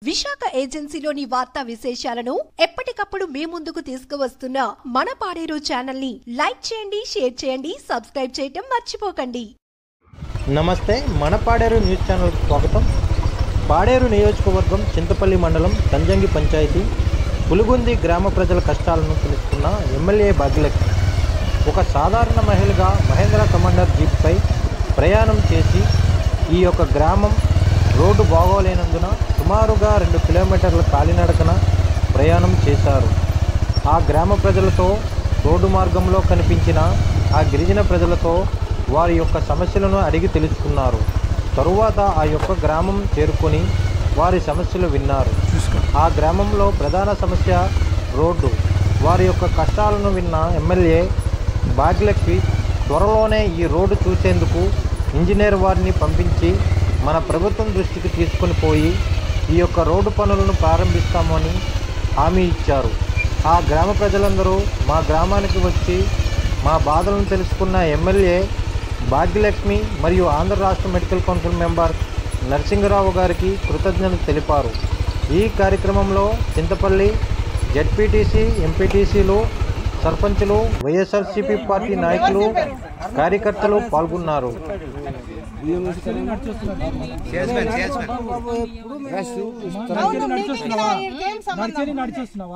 విశాఖ ఏజెన్సీలోని వార్తా విశేషాలను ఎప్పటికప్పుడు మీ ముందుకు తీసుకువస్తున్న మన పాడేరు ఛానల్ ని లైక్ చేయండి షేర్ చేయండి సబ్స్క్రైబ్ చేయటం మర్చిపోకండి నమస్తే మన పాడేరు న్యూస్ ఛానల్కి స్వాగతం పాడేరు నియోజకవర్గం చింతపల్లి మండలం తంజంగి పంచాయతీ పులుగుంది గ్రామ ప్రజల కష్టాలను తెలుసుకున్న ఎమ్మెల్యే భాగ్యలక్ష్మి ఒక సాధారణ మహిళగా మహేంద్ర కమాండర్ జీప్పై ప్రయాణం చేసి ఈ యొక్క గ్రామం రోడ్డు బాగోలేనందున సుమారుగా రెండు కిలోమీటర్ల కాలినడకన ప్రయాణం చేశారు ఆ గ్రామ ప్రజలతో రోడ్డు మార్గంలో కనిపించిన ఆ గిరిజన ప్రజలతో వారి యొక్క సమస్యలను అడిగి తెలుసుకున్నారు తరువాత ఆ యొక్క గ్రామం చేరుకొని వారి సమస్యలు విన్నారు ఆ గ్రామంలో ప్రధాన సమస్య రోడ్డు వారి యొక్క కష్టాలను విన్న ఎమ్మెల్యే భాగ్యలక్ష్మి త్వరలోనే ఈ రోడ్డు చూసేందుకు ఇంజనీర్ వారిని పంపించి మన ప్రభుత్వం దృష్టికి తీసుకొని పోయి ఈ యొక్క రోడ్డు పనులను ప్రారంభిస్తామని హామీ ఇచ్చారు ఆ గ్రామ ప్రజలందరూ మా గ్రామానికి వచ్చి మా బాధలను తెలుసుకున్న ఎమ్మెల్యే భాగ్యలక్ష్మి మరియు ఆంధ్ర రాష్ట్ర మెడికల్ కౌన్సిల్ మెంబర్ నరసింగరావు గారికి కృతజ్ఞతలు తెలిపారు ఈ కార్యక్రమంలో చింతపల్లి జడ్పీటీసీ ఎంపీటీసీలు సర్పంచులు వైఎస్ఆర్సీపీ పార్టీ నాయకులు కార్యకర్తలు పాల్గొన్నారు అవును, నీకు ఇక్కడ ఏం సంబంధం? నడిచేస్తున్నావా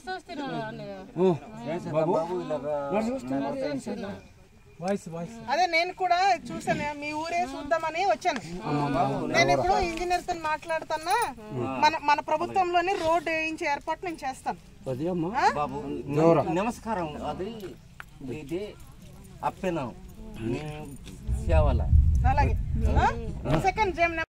వాయిస్ వాయిస్ అదే నేను కూడా చూసాను మీ ఊరే చూద్దామని వచ్చాను నేను ఇప్పుడు ఇంజనీర్ తో మాట్లాడుతున్నా మన మన ప్రభుత్వంలోని రోడ్ వేయించే ఏర్పాటు నేను చేస్తాను బాబు నమస్కారం అది ఇది అప్పినాం సేవల అలాగే సెకండ్ జేమ్